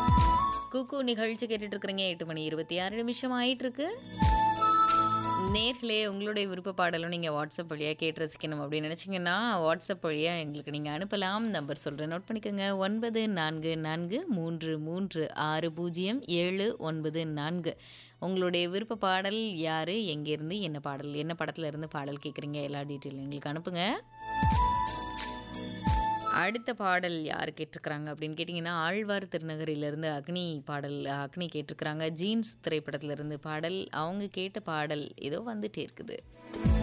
குக்கு நிகழ்ச்சி கேட்டுட்டு இருக்கிறீங்க எட்டு மணி இருபத்தி ஆறு நிமிஷம் ஆயிட்டு இருக்கு நேர்களே உங்களுடைய விருப்ப பாடலும் நீங்கள் வாட்ஸ்அப் வழியாக கேட்டு ரசிக்கணும் அப்படின்னு நினச்சிங்கன்னா வாட்ஸ்அப் வழியாக எங்களுக்கு நீங்கள் அனுப்பலாம் நம்பர் சொல்கிறேன் நோட் பண்ணிக்கோங்க ஒன்பது நான்கு நான்கு மூன்று மூன்று ஆறு பூஜ்ஜியம் ஏழு ஒன்பது நான்கு உங்களுடைய விருப்ப பாடல் யார் எங்கேருந்து என்ன பாடல் என்ன படத்துல இருந்து பாடல் கேட்குறீங்க எல்லா டீட்டெயிலும் எங்களுக்கு அனுப்புங்க அடுத்த பாடல் யார் கேட்டிருக்கிறாங்க அப்படின்னு கேட்டிங்கன்னா ஆழ்வார் திருநகரிலிருந்து அக்னி பாடல் அக்னி கேட்டிருக்கிறாங்க ஜீன்ஸ் திரைப்படத்திலிருந்து பாடல் அவங்க கேட்ட பாடல் ஏதோ வந்துட்டே இருக்குது